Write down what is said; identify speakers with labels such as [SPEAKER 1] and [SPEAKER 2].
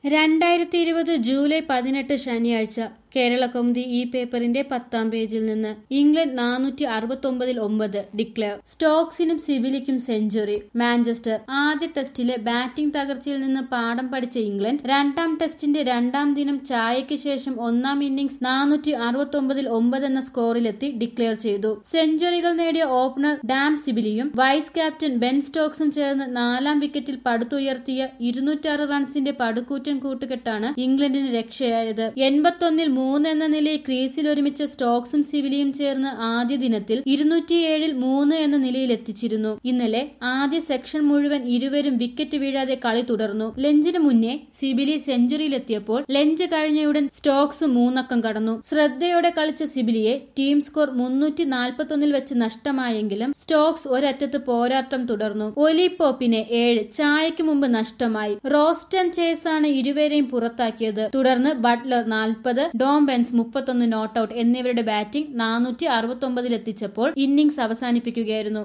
[SPEAKER 1] രണ്ടായിരത്തി ഇരുപത് ജൂലൈ പതിനെട്ട് ശനിയാഴ്ച കേരള കൗമുദി ഈ പേപ്പറിന്റെ പത്താം പേജിൽ നിന്ന് ഇംഗ്ലണ്ട് നാനൂറ്റി അറുപത്തൊമ്പതിൽ ഒമ്പത് ഡിക്ലെയർ സ്റ്റോക്സിനും സിബിലിക്കും സെഞ്ചുറി മാഞ്ചസ്റ്റർ ആദ്യ ടെസ്റ്റിലെ ബാറ്റിംഗ് തകർച്ചയിൽ നിന്ന് പാഠം പഠിച്ച ഇംഗ്ലണ്ട് രണ്ടാം ടെസ്റ്റിന്റെ രണ്ടാം ദിനം ചായയ്ക്ക് ശേഷം ഒന്നാം ഇന്നിംഗ്സ് നാനൂറ്റി അറുപത്തൊമ്പതിൽ ഒമ്പത് എന്ന സ്കോറിലെത്തി ഡിക്ലെയർ ചെയ്തു സെഞ്ചുറികൾ നേടിയ ഓപ്പണർ ഡാം സിബിലിയും വൈസ് ക്യാപ്റ്റൻ ബെൻ സ്റ്റോക്സും ചേർന്ന് നാലാം വിക്കറ്റിൽ പടുത്തുയർത്തിയ ഇരുന്നൂറ്റാറ് റൺസിന്റെ പടുകൂറ്റൻ കൂട്ടുകെട്ടാണ് ഇംഗ്ലണ്ടിന് രക്ഷയായത് എൺപത്തൊന്നിൽ മൂന്ന് എന്ന നിലയിൽ ക്രീസിൽ ഒരുമിച്ച സ്റ്റോക്സും സിവിലിയും ചേർന്ന് ആദ്യ ദിനത്തിൽ ഇരുന്നൂറ്റിയേഴിൽ മൂന്ന് എന്ന നിലയിൽ എത്തിച്ചിരുന്നു ഇന്നലെ ആദ്യ സെക്ഷൻ മുഴുവൻ ഇരുവരും വിക്കറ്റ് വീഴാതെ കളി തുടർന്നു ലഞ്ചിന് മുന്നേ സിബിലി സെഞ്ചുറിയിലെത്തിയപ്പോൾ ലഞ്ച് കഴിഞ്ഞയുടൻ സ്റ്റോക്സ് മൂന്നക്കം കടന്നു ശ്രദ്ധയോടെ കളിച്ച സിബിലിയെ ടീം സ്കോർ മുന്നൂറ്റി നാൽപ്പത്തൊന്നിൽ വെച്ച് നഷ്ടമായെങ്കിലും സ്റ്റോക്സ് ഒരറ്റത്ത് പോരാട്ടം തുടർന്നു ഒലി പോപ്പിനെ ഏഴ് ചായയ്ക്ക് മുമ്പ് നഷ്ടമായി റോസ്റ്റൻ ചേസാണ് ഇരുവരെയും പുറത്താക്കിയത് തുടർന്ന് ബട്ട്ലർ നാൽപ്പത് ഡോം ബെൻസ് മുപ്പത്തൊന്ന് നോട്ടൌട്ട് എന്നിവരുടെ ബാറ്റിംഗ് നാനൂറ്റി അറുപത്തൊമ്പതിലെത്തിച്ചപ്പോൾ ഇന്നിംഗ്സ് അവസാനിപ്പിക്കുകയായിരുന്നു